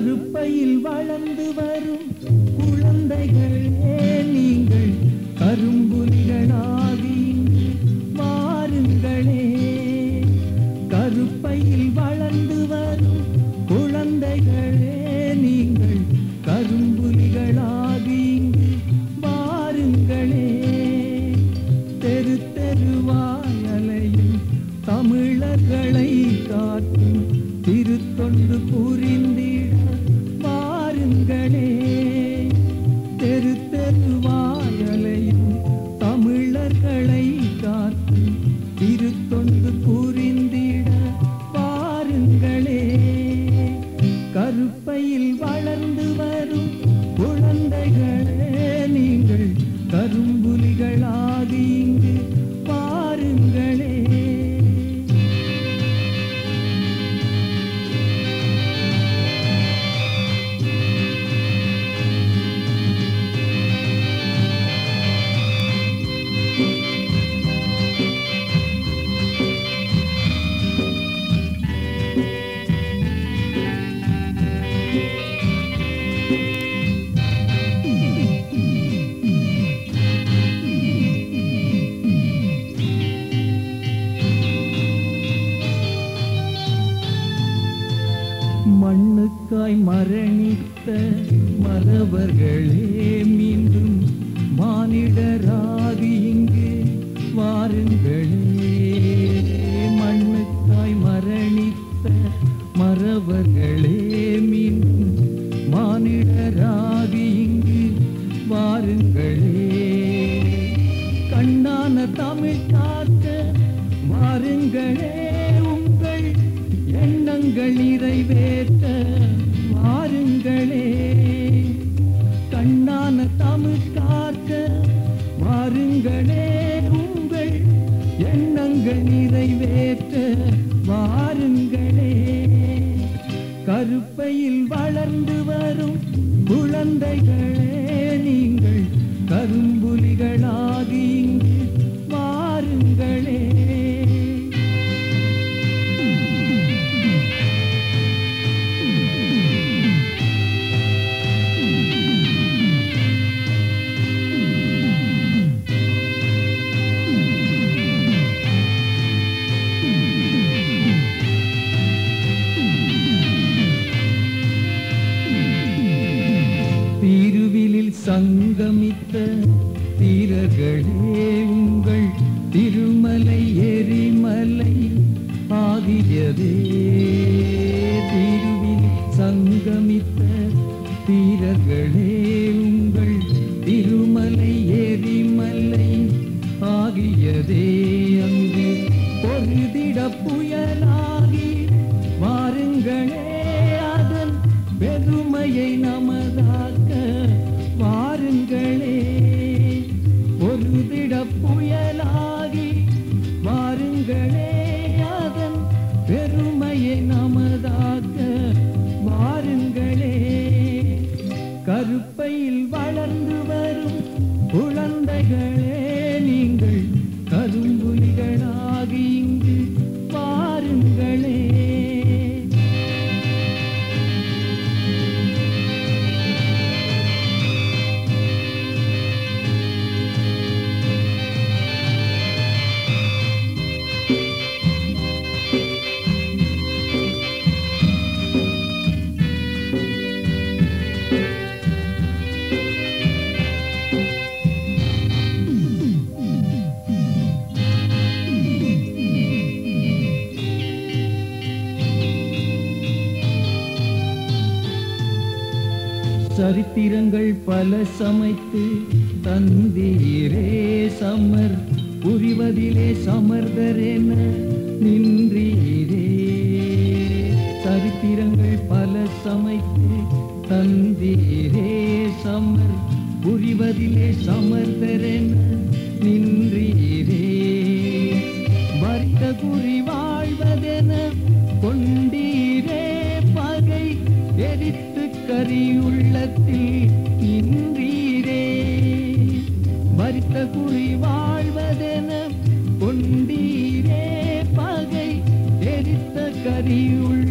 கருப்பையில் வளர்ந்து வரும் குழந்தைகளே நீங்கள் கரும்புலிகளாகி இங்கு வாருங்களே கருப்பையில் வளர்ந்து வரும் குழந்தைகளே நீங்கள் கரும்புலிகளாகி இங்கு வாருங்களே தெரு தெருவாயலையும் தமிழர்களை காட்டும் திருத்தொண்டு புரிந்திட வாருங்களே தெரு தெருவாயலையும் தமிழர்களை காட்டும் திருத்தொண்டு புரிந்திட வாருங்களே கருப்பையில் வளர்ந்து வரும் குழந்தைகளே நீங்கள் கரும்புலிகளாகி இங்கு பாருங்களே மண்ணுக்காய் மரணித்த மறவர்களே மீண்டும் மானிடராகி இங்கு வாருங்களே மண்ணுக்காய் மரணித்த மறவர்களே மீண்டும் மானிடராகி இங்கு வாருங்களே கண்ணான தமிழ் காக்க வாருங்களே உங்கள் எண்ணங்கள் நிறைவேற்ற வாருங்களே கண்ணான தமிழ் காக்க வாருங்களே உங்கள் எண்ணங்கள் நிறைவேற்ற வாருங்களே கருப்பையில் வளர்ந்து வரும் குழந்தைகளே நீங்கள் கரும்புலிகளாகி இங்கு வாருங்களே திருவிலில் சங்கமித்த தீரர்களே உங்கள் திருமலை எரிமலை ஆகியதே திருவில் சங்கமித்த தீரர்களே உங்கள் திருமலை எரிமலை ஆகியதே அங்கு பொருதிட புயலாகி வாருங்களே அதன் பெருமையை நமதாக்க வாருங்களே பொருதிட புயலாகி வாருங்களே அதன் பெருமையை நமதாக்க வாருங்களே கருப்பையில் வளர்ந்து வரும் குழந்தைகளே நீங்கள் கரும்புலிகளாகி இங்கு வாருங்களே சரித்திரங்கள் பல சமைத்து தந்தீரே சமர் புரிவதிலே சமர்தரென நின்றீரே சரித்திரங்கள் பல சமைத்து தந்தீரே சமர் புரிவதிலே சமர்தரென நின்றீரே வர்க்க குறி வாழ்வதென கொண்டீரே பகை எரித்து கரியுள்ளத்தில் நின்றீரே வரித்த குறி வாழ்வதென கொண்டீரே பகை எரித்த கரியுள்ள